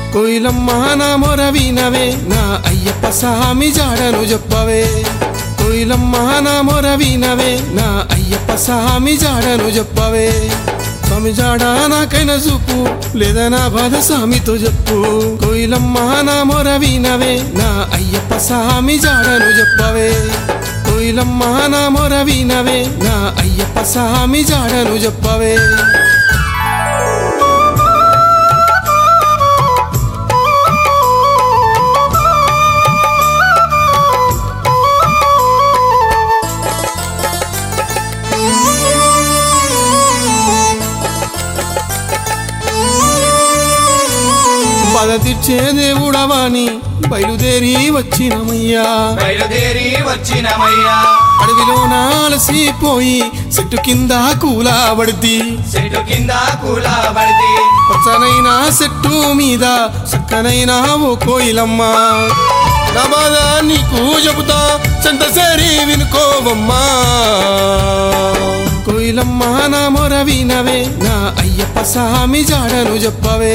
కోయిలమ్మ నా మొర వినవే నా అయ్యప్ప స్వామి జాడను చెప్పవే కోయిలమ్మ నా మొర వినవే నా అయ్యప్ప స్వామి జాడను చెప్పవే స్వామి జాడ నాకైనా చూపు లేదా నా బాధ స్వామితో చెప్పు కోయిలమ్మ నా మొర వినవే నా అయ్యప్ప స్వామి జాడను చెప్పవే కోయిలమ్మ నా మొర వినవే నా అయ్యప్ప స్వామి జాడను చెప్పవే బాధ తీర్చే దేవుడవాని బయలుదేరి వచ్చినమయ్యా బయలుదేరి వచ్చినమయ్యా అడవిలో నాలసిపోయి చెట్టు కింద కూలాబడితి చెట్టు కింద కూలబడితే పచ్చనైన చెట్టు మీద చక్కనైన ఓ కోయిలమ్మ నా బాధ నీకు చెబుతా చెంత సేరి వినుకోవమ్మా కోయిలమ్మ నా మొర వినవే నా అయ్యప్ప స్వామి జాడను చెప్పవే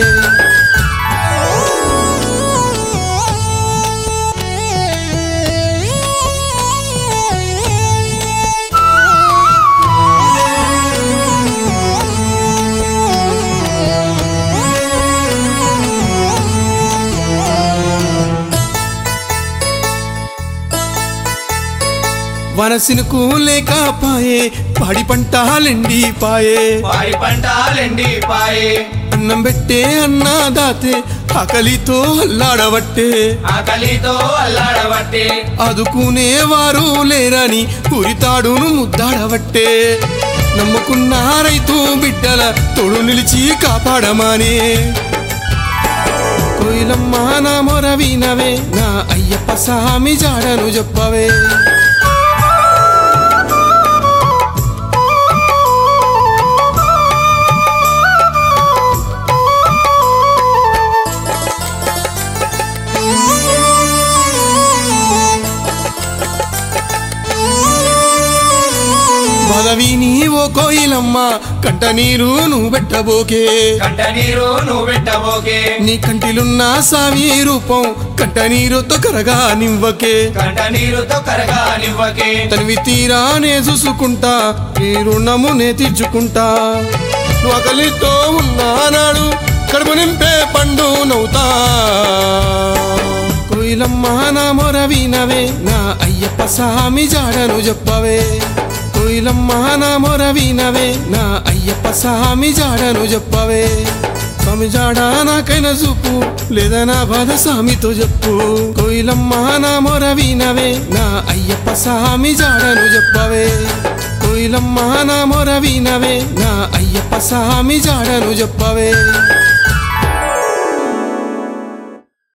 వనసినుకు లేకపాయే పాడి పంటాలెండిపాయే పాడి పంటాలెండి పాయే అన్నం పెట్టే అన్నదాతే ఆకలితో అల్లాడబట్టే ఆకలితో అల్లాడబట్టే ఆదుకునేవారు లేరని ఉరితాడును ముద్దాడబట్టే నమ్ముకున్న రైతు బిడ్డల తోడు నిలిచి కాపాడమానే కోయిలమ్మ నా మొర వినవే నా అయ్యప్ప స్వామి జాడను చెప్పవే పదవిని ఓ కోయిలమ్మ కంట నీరు నువ్వు పెట్టబోకే కంట నీరు నువ్వు పెట్టబోకే నీ కంటిలున్న సామి రూపం కంట నీరుతో కరగా నివ్వకే కంట నీరుతో కరగా నివ్వకే తనివి తీరానే చూసుకుంటా నీ రుణమునే తీర్చుకుంటా నువ్వు ఆకలితో ఉన్నానాడు కడుపు నింపే పండు నవ్వుతా కోయిలమ్మ నా మొర వినవే నా అయ్యప్ప స్వామి జాడను చెప్పవే కోయిలమ్మ నా మొర వినవే నా అయ్యప్ప స్వామి జాడను చెప్పవే స్వామి జాడ నాకైనా చూపు లేదా నా బాధ స్వామితో చెప్పు కోయిలమ్మ నా మొర వినవే నా అయ్యప్ప స్వామి జాడను చెప్పవే కోయిలమ్మ నా మొర వినవే నా అయ్యప్ప స్వామి జాడను చెప్పవే